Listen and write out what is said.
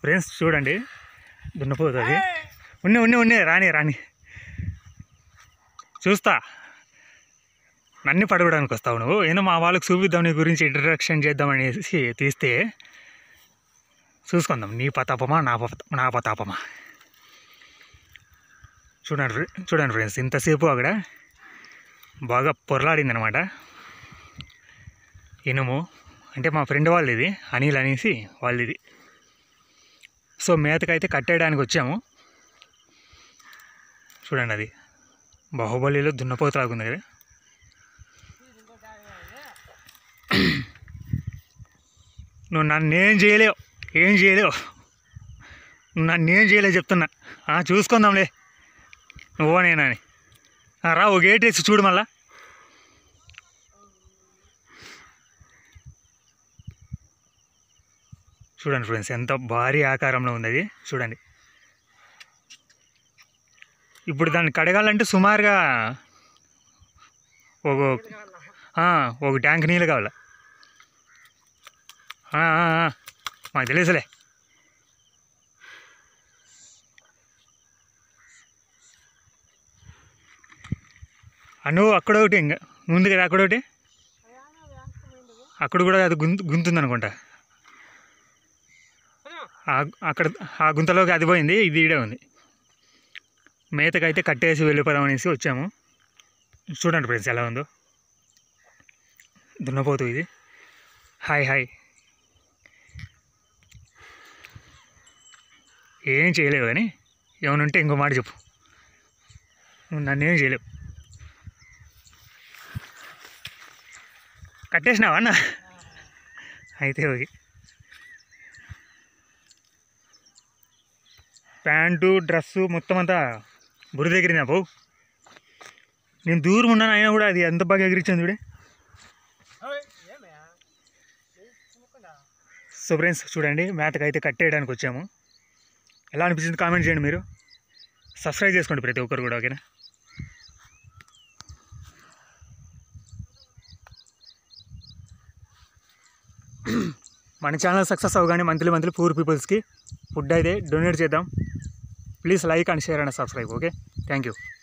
Friends చూడండి దున్నపోతుంది ఉన్ని ఉన్ని ఉన్ని రాని రాని చూస్తా నన్ను పడవడానికి వస్తావు నువ్వు ఏదో మా వాళ్ళకి చూపిద్దాం నీ గురించి ఇంట్రడక్షన్ చేద్దామనేసి తీస్తే చూసుకుందాం నీ పతాపమా నా పత నా పతాపమా చూడండి ఫ్రె- చూడండి ఫ్రెండ్స్ ఇంతసేపు అక్కడ బాగా పొరలాడింది అనమాట ఇనుము అంటే మా ఫ్రెండ్ వాళ్ళది అనిల్ అనేసి వాళ్ళది సో మేతకైతే కట్టేయడానికి వచ్చాము చూడండి అది బాహుబలిలో దున్నపోతులాగుంది కదా నువ్వు నన్ను ఏం చేయలేవు ఏం చేయలేవు నువ్వు నన్ను ఏం చేయలేవు చెప్తున్నా ఆ, చూసుకుందాంలే నువ్వో నేనని ఆ, రా ఒక గేట్ వేసి చూడు మళ్ళా చూడండి ఫ్రెండ్స్ ఎంత భారీ ఆకారంలో ఉంది అది చూడండి ఇప్పుడు దాన్ని కడగాలంటే సుమారుగా ఒక ఆ, ఒక ట్యాంక్ నీళ్ళు కావాలి ఆ, ఆ, ఆ. మాకు తెలుసులే అను అక్కడ ఒకటి ఇంకా ఉంది కదా అక్కడ ఒకటి అక్కడ కూడా అది గుంత గుంతుంది అనుకుంటా ఆ- అక్కడ ఆ గుంతలోకి అది పోయింది ఇది ఈడే ఉంది మేతకైతే కట్టేసి వెళ్ళిపోదాం అనేసి వచ్చాము చూడండి ఫ్రెండ్స్ ఎలా ఉందో దున్నపోతు ఇది హాయ్ హాయ్ ఏం చేయలేవు కానీ ఏమైనా ఉంటే ఇంకో మాట చెప్పు నువ్వు నన్ను ఏం చేయలేవు కట్టేసినావా అన్న అయితే ఓకే ప్యాంటు డ్రెస్సు మొత్తం అంతా బురద ఎగిరిందా బావు నేను దూరం ఉన్నాను అయినా కూడా అది ఎంత బాగా ఎగిరించింది చూడే సో ఫ్రెండ్స్ చూడండి మేతకు అయితే కట్టేయడానికి వచ్చాము ఎలా అనిపించింది కామెంట్ చేయండి మీరు సబ్స్క్రైబ్ చేసుకోండి ప్రతి ఒక్కరు కూడా ఓకేనా మన ఛానల్ సక్సెస్ అవగానే మంత్లీ మంత్లీ పూర్ పీపుల్స్కి ఫుడ్ అయితే డొనేట్ చేద్దాం please like and share and subscribe okay thank you